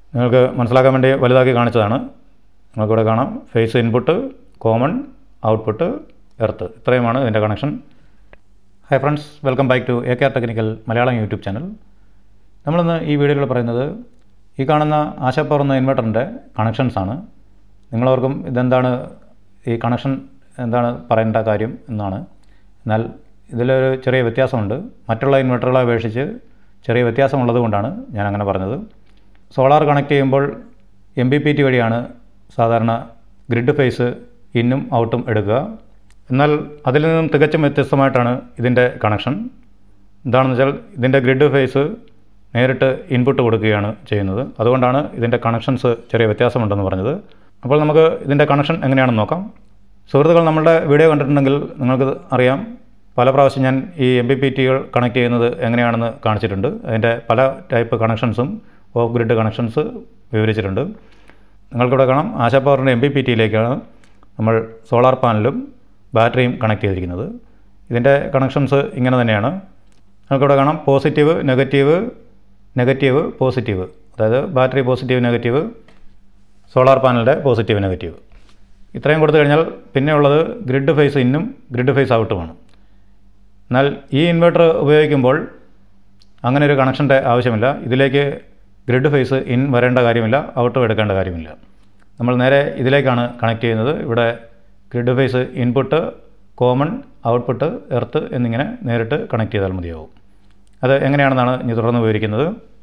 നിങ്ങൾക്ക് മനസ്സിലാക്കാൻ വേണ്ടി വലുതാക്കി കാണിച്ചതാണ് നിങ്ങൾക്കിവിടെ കാണാം phase input common output earth ഇത്രയുമാണ് ഇതിൻ്റെ connection hi friends welcome back to A K R technical Malayalam YouTube channel നമ്മളിന്ന് ഈ വീഡിയോയിൽ പറയുന്നത് ഈ കാണുന്ന ആശാപ്പവർ എന്ന ഇൻവെർട്ടറിൻ്റെ കണക്ഷൻസാണ് നിങ്ങളോർക്കും ഇതെന്താണ് ഈ കണക്ഷൻ എന്താണ് പറയേണ്ട കാര്യം എന്നാണ് എന്നാൽ ഇതിലൊരു ചെറിയ വ്യത്യാസമുണ്ട് മറ്റുള്ള ഇൻവെർട്ടറുകളെ അപേക്ഷിച്ച് ചെറിയ വ്യത്യാസമുള്ളത് കൊണ്ടാണ് ഞാൻ അങ്ങനെ പറഞ്ഞത് സോളാർ കണക്ട് ചെയ്യുമ്പോൾ എം ബി പി ടി വഴിയാണ് സാധാരണ ഗ്രിഡ് ഫേസ് ഇന്നും ഔട്ടും എടുക്കുക എന്നാൽ അതിൽ നിന്നും തികച്ചും വ്യത്യസ്തമായിട്ടാണ് ഇതിൻ്റെ കണക്ഷൻ എന്താണെന്ന് വെച്ചാൽ ഇതിൻ്റെ ഗ്രിഡ് ഫേസ് നേരിട്ട് ഇൻപുട്ട് കൊടുക്കുകയാണ് ചെയ്യുന്നത് അതുകൊണ്ടാണ് ഇതിൻ്റെ കണക്ഷൻസ് ചെറിയ വ്യത്യാസമുണ്ടെന്ന് പറഞ്ഞത് അപ്പോൾ നമുക്ക് ഇതിൻ്റെ കണക്ഷൻ എങ്ങനെയാണെന്ന് നോക്കാം സുഹൃത്തുക്കൾ നമ്മളുടെ വീഡിയോ കണ്ടിട്ടുണ്ടെങ്കിൽ നിങ്ങൾക്ക് അറിയാം പല പ്രാവശ്യം ഞാൻ ഈ എം ബി പി ടികൾ കണക്ട് ചെയ്യുന്നത് എങ്ങനെയാണെന്ന് കാണിച്ചിട്ടുണ്ട് അതിൻ്റെ പല ടൈപ്പ് കണക്ഷൻസും ഓഫ് ഗ്രിഡ് കണക്ഷൻസ് വിവരിച്ചിട്ടുണ്ട് നിങ്ങൾക്കിവിടെ കാണാം ആശാ പവറിൻ്റെ എം ബി പി ടിയിലേക്കാണ് നമ്മൾ സോളാർ പാനലും ബാറ്ററിയും കണക്ട് ചെയ്തിരിക്കുന്നത് ഇതിൻ്റെ കണക്ഷൻസ് ഇങ്ങനെ തന്നെയാണ് നിങ്ങൾക്കിവിടെ കാണാം പോസിറ്റീവ് നെഗറ്റീവ് നെഗറ്റീവ് പോസിറ്റീവ് അതായത് ബാറ്ററി പോസിറ്റീവ് നെഗറ്റീവ് സോളാർ പാനലിൻ്റെ പോസിറ്റീവ് നെഗറ്റീവ് ഇത്രയും കൊടുത്തു കഴിഞ്ഞാൽ പിന്നെ ഉള്ളത് ഗ്രിഡ് ഫേസ് ഇന്നും ഗ്രിഡ് ഫേസ് ഔട്ടുമാണ് എന്നാൽ ഈ ഇൻവെർട്ടർ ഉപയോഗിക്കുമ്പോൾ അങ്ങനെ ഒരു കണക്ഷൻ്റെ ആവശ്യമില്ല ഇതിലേക്ക് ഗ്രിഡ് ഫേസ് ഇൻ വരേണ്ട കാര്യമില്ല ഔട്ടും എടുക്കേണ്ട കാര്യമില്ല നമ്മൾ നേരെ ഇതിലേക്കാണ് കണക്ട് ചെയ്യുന്നത് ഇവിടെ grid phase input common output earth എന്നിങ്ങനെ നേരിട്ട് കണക്ട് ചെയ്താൽ മതിയാവും അത് എങ്ങനെയാണെന്നാണ് ഇനി തുടർന്ന് വിവരിക്കുന്നത്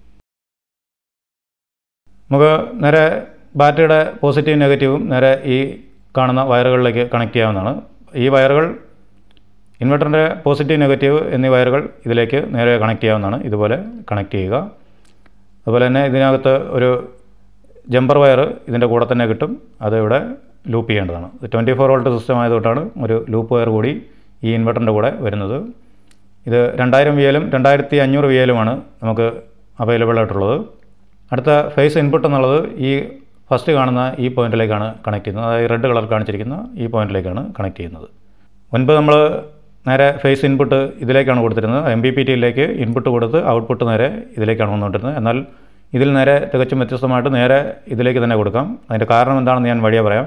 നമുക്ക് നേരെ ബാറ്ററിയുടെ പോസിറ്റീവ് നെഗറ്റീവും നേരെ ഈ കാണുന്ന വയറുകളിലേക്ക് കണക്ട് ചെയ്യാവുന്നതാണ് ഈ വയറുകൾ ഇൻവെർട്ടറിൻ്റെ പോസിറ്റീവ് നെഗറ്റീവ് എന്നീ വയറുകൾ ഇതിലേക്ക് നേരെ കണക്ട് ചെയ്യാവുന്നതാണ് ഇതുപോലെ കണക്ട് ചെയ്യുക അതുപോലെ തന്നെ ഇതിനകത്ത് ഒരു ജമ്പർ വയർ ഇതിൻ്റെ കൂടെ തന്നെ കിട്ടും അത് ഇവിടെ ലൂപ്പ് ചെയ്യേണ്ടതാണ് ഇത് ട്വൻറ്റി ഫോർ വോൾട്ട് സിസ്റ്റം ആയതുകൊണ്ടാണ് ഒരു ലൂപ്പ് വയർ കൂടി ഈ ഇൻവെർട്ടറിൻ്റെ കൂടെ വരുന്നത് ഇത് രണ്ടായിരം വി എലും രണ്ടായിരത്തി അഞ്ഞൂറ് വി എലുമാണ് നമുക്ക് അവൈലബിൾ ആയിട്ടുള്ളത് അടുത്ത ഫേസ് ഇൻപുട്ട് എന്നുള്ളത് ഈ ഫസ്റ്റ് കാണുന്ന ഈ പോയിന്റിലേക്കാണ് കണക്ട് ചെയ്യുന്നത് അതായത് റെഡ് കളർ കാണിച്ചിരിക്കുന്ന ഈ പോയിന്റിലേക്കാണ് കണക്ട് ചെയ്യുന്നത് മുൻപ് നമ്മൾ നേരെ ഫേസ് ഇൻപുട്ട് ഇതിലേക്കാണ് കൊടുത്തിരുന്നത് എം ബി പി ടിയിലേക്ക് ഇൻപുട്ട് കൊടുത്ത് ഔട്ട്പുട്ട് നേരെ ഇതിലേക്കാണ് വന്നുകൊണ്ടിരുന്നത് എന്നാൽ ഇതിൽ നേരെ തികച്ചും വ്യത്യസ്തമായിട്ട് നേരെ ഇതിലേക്ക് തന്നെ കൊടുക്കാം അതിൻ്റെ കാരണം എന്താണെന്ന് ഞാൻ വഴിയെ പറയാം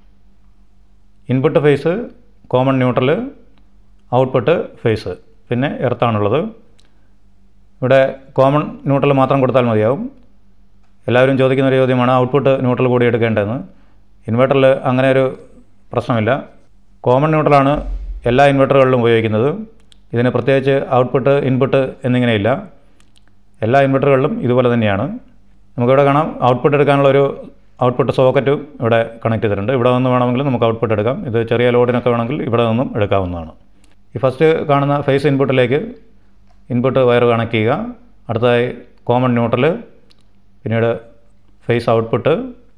input phase common neutral output phase പിന്നെ എർത്താണുള്ളത് ഇവിടെ കോമൺ ന്യൂട്രൽ മാത്രം കൊടുത്താൽ മതിയാവും എല്ലാവരും ചോദിക്കുന്ന ഒരു ചോദ്യമാണ് ഔട്ട്പുട്ട് ന്യൂട്രൽ കൂടി എടുക്കേണ്ടതെന്ന് ഇൻവെർട്ടറിൽ അങ്ങനെ ഒരു പ്രശ്നമില്ല കോമൺ ന്യൂട്രലാണ് എല്ലാ ഇൻവെർട്ടറുകളിലും ഉപയോഗിക്കുന്നത് ഇതിന് പ്രത്യേകിച്ച് ഔട്ട്പുട്ട് ഇൻപുട്ട് എന്നിങ്ങനെയില്ല എല്ലാ ഇൻവെർട്ടറുകളിലും ഇതുപോലെ തന്നെയാണ് നമുക്കിവിടെ കാണാം ഔട്ട്പുട്ട് എടുക്കാനുള്ള ഒരു ഔട്ട്പുട്ട് സോക്കറ്റും ഇവിടെ കണക്ട് ചെയ്തിട്ടുണ്ട് ഇവിടെ നിന്ന് വേണമെങ്കിൽ നമുക്ക് ഔട്ട്പുട്ട് എടുക്കാം ഇത് ചെറിയ ലോഡിനൊക്കെ വേണമെങ്കിൽ ഇവിടെ നിന്നും എടുക്കാവുന്നതാണ് ഈ ഫസ്റ്റ് കാണുന്ന ഫേസ് ഇൻപുട്ടിലേക്ക് ഇൻപുട്ട് വയർ കണക്ട് ചെയ്യുക അടുത്തതായി കോമൺ ന്യൂട്രൽ പിന്നീട് ഫേസ് ഔട്ട്പുട്ട്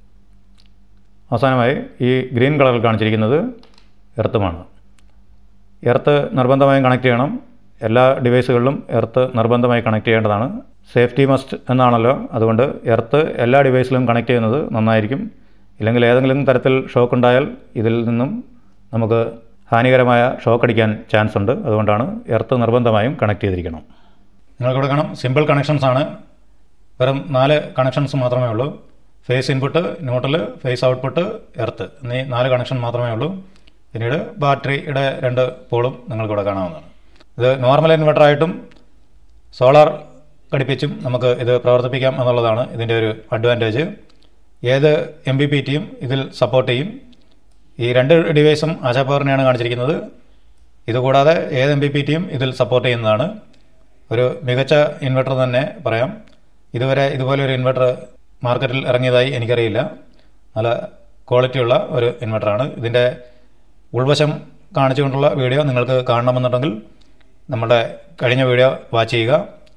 അവസാനമായി ഈ ഗ്രീൻ കളറിൽ കാണിച്ചിരിക്കുന്നത് എർത്തുമാണ് എർത്ത് നിർബന്ധമായും കണക്ട് ചെയ്യണം എല്ലാ ഡിവൈസുകളിലും എർത്ത് നിർബന്ധമായി കണക്ട് ചെയ്യേണ്ടതാണ് സേഫ്റ്റി മസ്റ്റ് എന്നാണല്ലോ അതുകൊണ്ട് എർത്ത് എല്ലാ ഡിവൈസിലും കണക്ട് ചെയ്യുന്നത് നന്നായിരിക്കും ഇല്ലെങ്കിൽ ഏതെങ്കിലും തരത്തിൽ ഷോക്ക് ഉണ്ടായാൽ ഇതിൽ നിന്നും നമുക്ക് ഹാനികരമായ ഷോക്ക് അടിക്കാൻ ചാൻസ് ഉണ്ട് അതുകൊണ്ടാണ് എർത്ത് നിർബന്ധമായും കണക്ട് ചെയ്തിരിക്കണം നിങ്ങൾക്കിവിടെ കാണാം സിമ്പിൾ കണക്ഷൻസ് ആണ് വെറും നാല് കണക്ഷൻസ് മാത്രമേ ഉള്ളൂ phase input neutral phase output earth എന്നീ നാല് കണക്ഷൻ മാത്രമേ ഉള്ളൂ പിന്നീട് ബാറ്ററിയുടെ രണ്ട് പോളും നിങ്ങൾക്കിവിടെ കാണാവുന്നതാണ് ഇത് നോർമൽ ഇൻവെർട്ടറായിട്ടും സോളാർ ഘടിപ്പിച്ചും നമുക്ക് ഇത് പ്രവർത്തിപ്പിക്കാം എന്നുള്ളതാണ് ഇതിൻ്റെ ഒരു അഡ്വാൻറ്റേജ് ഏത് എം ബി പി ടിയും ഇതിൽ സപ്പോർട്ട് ചെയ്യും ഈ രണ്ട് ഡിവൈസും ആശാ പവറിനെയാണ് കാണിച്ചിരിക്കുന്നത് ഇതുകൂടാതെ ഏത് എം ബി പി ടിയും ഇതിൽ സപ്പോർട്ട് ചെയ്യുന്നതാണ് ഒരു മികച്ച ഇൻവെർട്ടർ തന്നെ പറയാം ഇതുവരെ ഇതുപോലെ ഒരു ഇൻവെർട്ടർ മാർക്കറ്റിൽ ഇറങ്ങിയതായി എനിക്കറിയില്ല നല്ല ക്വാളിറ്റിയുള്ള ഒരു ഇൻവെർട്ടറാണ് ഇതിൻ്റെ ഉൾവശം കാണിച്ചുകൊണ്ടുള്ള വീഡിയോ നിങ്ങൾക്ക് കാണണമെന്നുണ്ടെങ്കിൽ നമ്മുടെ കഴിഞ്ഞ വീഡിയോ വാച്ച് ചെയ്യുക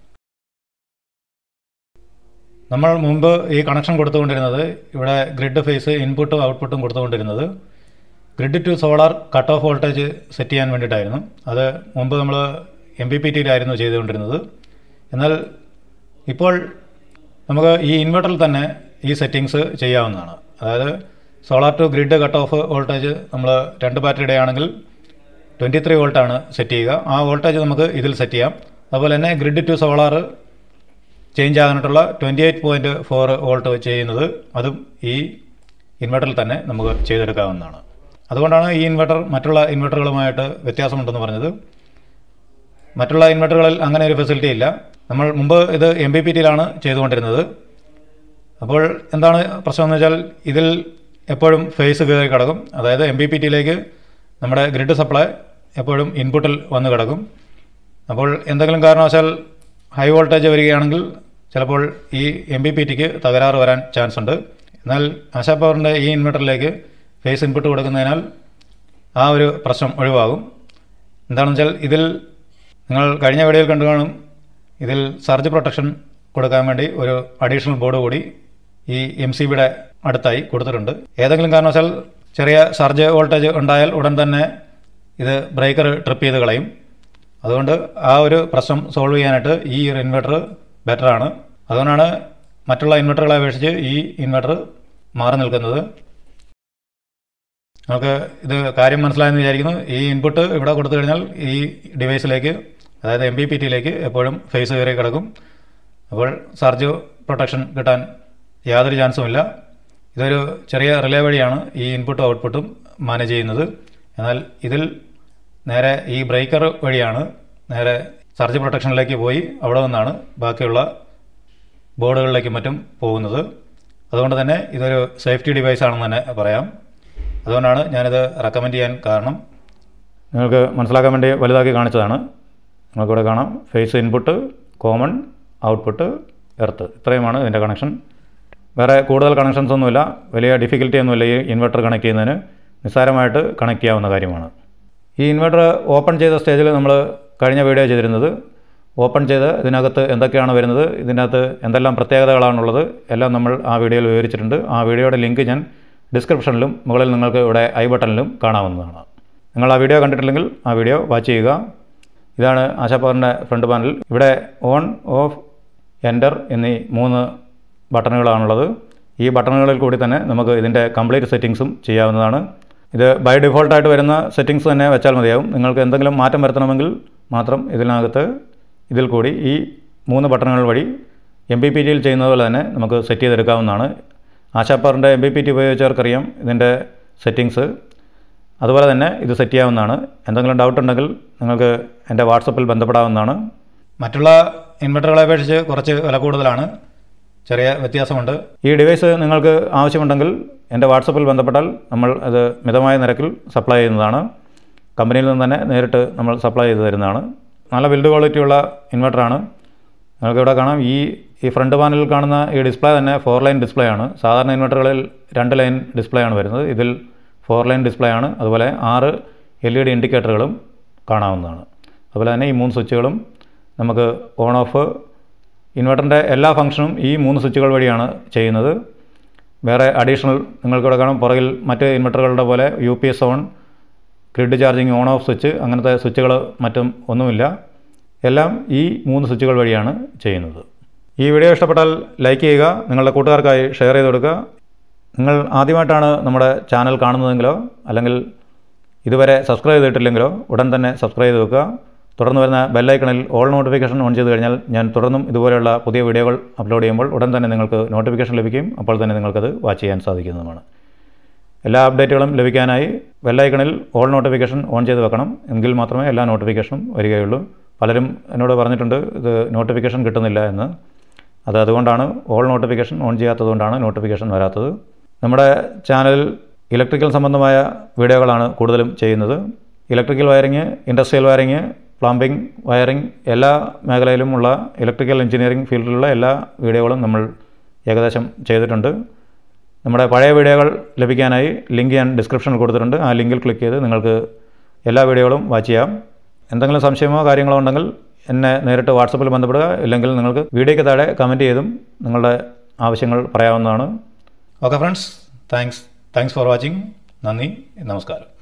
നമ്മൾ മുമ്പ് ഈ കണക്ഷൻ കൊടുത്തുകൊണ്ടിരുന്നത് ഇവിടെ ഗ്രിഡ് ഫേസ് ഇൻപുട്ടും ഔട്ട്പുട്ടും കൊടുത്തുകൊണ്ടിരുന്നത് grid to solar cut off voltage set ചെയ്യാൻ വേണ്ടിയിട്ടായിരുന്നു അത് മുമ്പ് നമ്മൾ എം പി പി ടിയിലായിരുന്നു ചെയ്തുകൊണ്ടിരുന്നത് എന്നാൽ ഇപ്പോൾ നമുക്ക് ഈ ഇൻവെർട്ടറിൽ തന്നെ ഈ സെറ്റിങ്സ് ചെയ്യാവുന്നതാണ് അതായത് solar to grid cut off voltage നമ്മൾ രണ്ട് ബാറ്ററിയുടെ ആണെങ്കിൽ ട്വൻറ്റി ത്രീ വോൾട്ടാണ് സെറ്റ് ചെയ്യുക ആ വോൾട്ടേജ് നമുക്ക് ഇതിൽ സെറ്റ് ചെയ്യാം അതുപോലെ തന്നെ ഗ്രിഡ് ടു സോളാർ ചേഞ്ച് ആകാനായിട്ടുള്ള twenty eight point four volt ചെയ്യുന്നത് അതും ഈ ഇൻവെർട്ടറിൽ തന്നെ നമുക്ക് ചെയ്തെടുക്കാവുന്നതാണ് അതുകൊണ്ടാണ് ഈ ഇൻവെർട്ടർ മറ്റുള്ള ഇൻവെർട്ടറുകളുമായിട്ട് വ്യത്യാസമുണ്ടെന്ന് പറഞ്ഞത് മറ്റുള്ള ഇൻവെർട്ടറുകളിൽ അങ്ങനെ ഒരു ഫെസിലിറ്റി ഇല്ല നമ്മൾ മുമ്പ് ഇത് എം ബി പി ടിയിലാണ് ചെയ്തുകൊണ്ടിരുന്നത് അപ്പോൾ എന്താണ് പ്രശ്നം എന്ന് വെച്ചാൽ ഇതിൽ എപ്പോഴും ഫേസ് കയറി കിടക്കും അതായത് എം ബി പി ടിയിലേക്ക് നമ്മുടെ ഗ്രിഡ് സപ്ലൈ എപ്പോഴും ഇൻപുട്ടിൽ വന്ന് കിടക്കും അപ്പോൾ എന്തെങ്കിലും കാരണവശാൽ ഹൈ വോൾട്ടേജ് വരികയാണെങ്കിൽ ചിലപ്പോൾ ഈ എം ബി പി ടിക്ക് തകരാറ് വരാൻ ചാൻസ് ഉണ്ട് എന്നാൽ ആശാ പവറിൻ്റെ ഈ ഇൻവെർട്ടറിലേക്ക് ഫേസ് ഇൻപുട്ട് കൊടുക്കുന്നതിനാൽ ആ ഒരു പ്രശ്നം ഒഴിവാകും എന്താണെന്ന് വെച്ചാൽ ഇതിൽ നിങ്ങൾ കഴിഞ്ഞ വീഡിയോയിൽ കണ്ടു കാണും ഇതിൽ സർജ് പ്രൊട്ടക്ഷൻ കൊടുക്കാൻ വേണ്ടി ഒരു അഡീഷണൽ ബോർഡ് കൂടി ഈ എം സി ബിയുടെ അടുത്തായി കൊടുത്തിട്ടുണ്ട് ഏതെങ്കിലും കാരണവശാൽ ചെറിയ സർജ് വോൾട്ടേജ് ഉണ്ടായാൽ ഉടൻ തന്നെ ഇത് ബ്രേക്കർ ട്രിപ്പ് ചെയ്ത് കളയും അതുകൊണ്ട് ആ ഒരു പ്രശ്നം സോൾവ് ചെയ്യാനായിട്ട് ഈ ഒരു ഇൻവെർട്ടർ ബെറ്ററാണ് അതുകൊണ്ടാണ് മറ്റുള്ള ഇൻവെർട്ടറുകളെ അപേക്ഷിച്ച് ഈ ഇൻവെർട്ടർ മാറി നിൽക്കുന്നത് നമുക്ക് ഇത് കാര്യം മനസ്സിലായെന്ന് വിചാരിക്കുന്നു ഈ ഇൻപുട്ട് ഇവിടെ കൊടുത്തു കഴിഞ്ഞാൽ ഈ ഡിവൈസിലേക്ക് അതായത് എം ബി പി ടിയിലേക്ക് എപ്പോഴും ഫേസ് കയറി കിടക്കും അപ്പോൾ ചാർജ് പ്രൊട്ടക്ഷൻ കിട്ടാൻ യാതൊരു ചാൻസും ഇല്ല ഇതൊരു ചെറിയ റിലേ വഴിയാണ് ഈ ഇൻപുട്ടും ഔട്ട്പുട്ടും മാനേജ് ചെയ്യുന്നത് എന്നാൽ ഇതിൽ നേരെ ഈ ബ്രേക്കർ വഴിയാണ് നേരെ ചാർജ് പ്രൊട്ടക്ഷനിലേക്ക് പോയി അവിടെ നിന്നാണ് ബാക്കിയുള്ള ബോർഡുകളിലേക്കും മറ്റും പോകുന്നത് അതുകൊണ്ട് തന്നെ ഇതൊരു സേഫ്റ്റി ഡിവൈസ് ആണെന്ന് തന്നെ പറയാം അതുകൊണ്ടാണ് ഞാനിത് റെക്കമെൻഡ് ചെയ്യാൻ കാരണം നിങ്ങൾക്ക് മനസ്സിലാക്കാൻ വേണ്ടി വലുതാക്കി കാണിച്ചതാണ് നിങ്ങൾക്കിവിടെ കാണാം phase input common output earth ഇത്രയുമാണ് ഇതിൻ്റെ കണക്ഷൻ വേറെ കൂടുതൽ കണക്ഷൻസ് ഒന്നുമില്ല വലിയ ഡിഫിക്കൽറ്റി ഒന്നുമില്ല ഈ ഇൻവെർട്ടർ കണക്ട് ചെയ്യുന്നതിന് നിസ്സാരമായിട്ട് കണക്ട് ചെയ്യാവുന്ന കാര്യമാണ് ഈ ഇൻവെർട്ടർ ഓപ്പൺ ചെയ്ത സ്റ്റേജിൽ നമ്മൾ കഴിഞ്ഞ വീഡിയോ ചെയ്തിരുന്നത് ഓപ്പൺ ചെയ്ത് ഇതിനകത്ത് എന്തൊക്കെയാണ് വരുന്നത് ഇതിനകത്ത് എന്തെല്ലാം പ്രത്യേകതകളാണുള്ളത് എല്ലാം നമ്മൾ ആ വീഡിയോയിൽ വിവരിച്ചിട്ടുണ്ട് ആ വീഡിയോയുടെ ലിങ്ക് ഞാൻ ഡിസ്ക്രിപ്ഷനിലും മുകളിൽ നിങ്ങൾക്ക് ഇവിടെ ഐ ബട്ടണിലും കാണാവുന്നതാണ് നിങ്ങൾ ആ വീഡിയോ കണ്ടിട്ടില്ലെങ്കിൽ ആ വീഡിയോ വാച്ച് ചെയ്യുക ഇതാണ് ആശാപവറിൻ്റെ ഫ്രണ്ട് പാനൽ ഇവിടെ ഓൺ ഓഫ് എൻ്റർ എന്നീ മൂന്ന് ബട്ടണുകളാണുള്ളത് ഈ ബട്ടണുകളിൽ കൂടി തന്നെ നമുക്ക് ഇതിൻ്റെ കംപ്ലീറ്റ് സെറ്റിങ്സും ചെയ്യാവുന്നതാണ് ഇത് ബൈ ഡിഫോൾട്ടായിട്ട് വരുന്ന സെറ്റിങ്സ് തന്നെ വെച്ചാൽ മതിയാവും നിങ്ങൾക്ക് എന്തെങ്കിലും മാറ്റം വരുത്തണമെങ്കിൽ മാത്രം ഇതിനകത്ത് ഇതിൽ കൂടി ഈ മൂന്ന് ബട്ടണുകൾ വഴി എം പി പി ടിയിൽ ചെയ്യുന്നത് പോലെ തന്നെ നമുക്ക് സെറ്റ് ചെയ്തെടുക്കാവുന്നതാണ് ആശാപ്പാറിൻ്റെ എം പി പി ടി ഉപയോഗിച്ചവർക്കറിയാം ഇതിൻ്റെ സെറ്റിങ്സ് അതുപോലെ തന്നെ ഇത് സെറ്റ് ചെയ്യാവുന്നതാണ് എന്തെങ്കിലും ഡൗട്ട് ഉണ്ടെങ്കിൽ നിങ്ങൾക്ക് എൻ്റെ വാട്സപ്പിൽ ബന്ധപ്പെടാവുന്നതാണ് മറ്റുള്ള ഇൻവെർട്ടറുകളെ അപേക്ഷിച്ച് കുറച്ച് വില കൂടുതലാണ് ചെറിയ വ്യത്യാസമുണ്ട് ഈ ഡിവൈസ് നിങ്ങൾക്ക് ആവശ്യമുണ്ടെങ്കിൽ എൻ്റെ വാട്സപ്പിൽ ബന്ധപ്പെട്ടാൽ നമ്മൾ അത് മിതമായ നിരക്കിൽ സപ്ലൈ ചെയ്യുന്നതാണ് കമ്പനിയിൽ നിന്ന് തന്നെ നേരിട്ട് നമ്മൾ സപ്ലൈ ചെയ്ത് തരുന്നതാണ് നല്ല ബിൽഡ് ക്വാളിറ്റിയുള്ള ഇൻവെർട്ടറാണ് നിങ്ങൾക്ക് ഇവിടെ കാണാം ഈ ഈ ഫ്രണ്ട് പാനലിൽ കാണുന്ന ഈ ഡിസ്പ്ലേ തന്നെ ഫോർ ലൈൻ ഡിസ്പ്ലേ ആണ് സാധാരണ ഇൻവെർട്ടറുകളിൽ രണ്ട് ലൈൻ ഡിസ്പ്ലേ ആണ് വരുന്നത് ഇതിൽ ഫോർ ലൈൻ ഡിസ്പ്ലേ ആണ് അതുപോലെ ആറ് എൽ ഇ ഡി ഇൻഡിക്കേറ്ററുകളും കാണാവുന്നതാണ് അതുപോലെ തന്നെ ഈ മൂന്ന് സ്വിച്ചുകളും നമുക്ക് ഓൺ ഓഫ് ഇൻവെർട്ടറിൻ്റെ എല്ലാ ഫംഗ്ഷനും ഈ മൂന്ന് സ്വിച്ചുകൾ വഴിയാണ് ചെയ്യുന്നത് വേറെ അഡീഷണൽ നിങ്ങൾക്കിവിടെ കാണും പുറകിൽ മറ്റ് ഇൻവെർട്ടറുകളുടെ പോലെ U P S on grid charging on off switch അങ്ങനത്തെ സ്വിച്ചുകൾ മറ്റും ഒന്നുമില്ല എല്ലാം ഈ മൂന്ന് സ്വിച്ചുകൾ വഴിയാണ് ചെയ്യുന്നത് ഈ വീഡിയോ ഇഷ്ടപ്പെട്ടാൽ ലൈക്ക് ചെയ്യുക നിങ്ങളുടെ കൂട്ടുകാർക്കായി ഷെയർ ചെയ്ത് കൊടുക്കുക നിങ്ങൾ ആദ്യമായിട്ടാണ് നമ്മുടെ ചാനൽ കാണുന്നതെങ്കിലോ അല്ലെങ്കിൽ ഇതുവരെ സബ്സ്ക്രൈബ് ചെയ്തിട്ടില്ലെങ്കിലോ ഉടൻ തന്നെ സബ്സ്ക്രൈബ് ചെയ്ത് വെക്കുക തുടർന്ന് വരുന്ന ബെല്ലൈക്കണിൽ ഓൾ നോട്ടിഫിക്കേഷൻ ഓൺ ചെയ്ത് കഴിഞ്ഞാൽ ഞാൻ തുടർന്നും ഇതുപോലെയുള്ള പുതിയ വീഡിയോകൾ അപ്ലോഡ് ചെയ്യുമ്പോൾ ഉടൻ തന്നെ നിങ്ങൾക്ക് നോട്ടിഫിക്കേഷൻ ലഭിക്കും അപ്പോൾ തന്നെ നിങ്ങൾക്കത് വാച്ച് ചെയ്യാൻ സാധിക്കുന്നതുമാണ് എല്ലാ അപ്ഡേറ്റുകളും ലഭിക്കാനായി ബെല്ലൈക്കണിൽ ഓൾ നോട്ടിഫിക്കേഷൻ ഓൺ ചെയ്ത് വെക്കണം എങ്കിൽ മാത്രമേ എല്ലാ നോട്ടിഫിക്കേഷനും വരികയുള്ളൂ പലരും എന്നോട് പറഞ്ഞിട്ടുണ്ട് ഇത് നോട്ടിഫിക്കേഷൻ കിട്ടുന്നില്ല എന്ന് അത് അതുകൊണ്ടാണ് ഓൾ നോട്ടിഫിക്കേഷൻ ഓൺ ചെയ്യാത്തതുകൊണ്ടാണ് നോട്ടിഫിക്കേഷൻ വരാത്തത് നമ്മുടെ ചാനലിൽ ഇലക്ട്രിക്കൽ സംബന്ധമായ വീഡിയോകളാണ് കൂടുതലും ചെയ്യുന്നത് electrical wiring industrial wiring plumbing wiring എല്ലാ മേഖലയിലുമുള്ള ഇലക്ട്രിക്കൽ എഞ്ചിനീയറിംഗ് ഫീൽഡിലുള്ള എല്ലാ വീഡിയോകളും നമ്മൾ ഏകദേശം ചെയ്തിട്ടുണ്ട് നമ്മുടെ പഴയ വീഡിയോകൾ ലഭിക്കാനായി ലിങ്ക് ഞാൻ ഡിസ്ക്രിപ്ഷനിൽ കൊടുത്തിട്ടുണ്ട് ആ ലിങ്കിൽ ക്ലിക്ക് ചെയ്ത് നിങ്ങൾക്ക് എല്ലാ വീഡിയോകളും വാച്ച് ചെയ്യാം എന്തെങ്കിലും സംശയമോ കാര്യങ്ങളോ ഉണ്ടെങ്കിൽ എന്നെ നേരിട്ട് വാട്സപ്പിൽ ബന്ധപ്പെടുക ഇല്ലെങ്കിൽ നിങ്ങൾക്ക് വീഡിയോയ്ക്ക് താഴെ കമൻറ്റ് ചെയ്തും നിങ്ങളുടെ ആവശ്യങ്ങൾ പറയാവുന്നതാണ് okay friends thanks thanks for watching നന്ദി നമസ്കാരം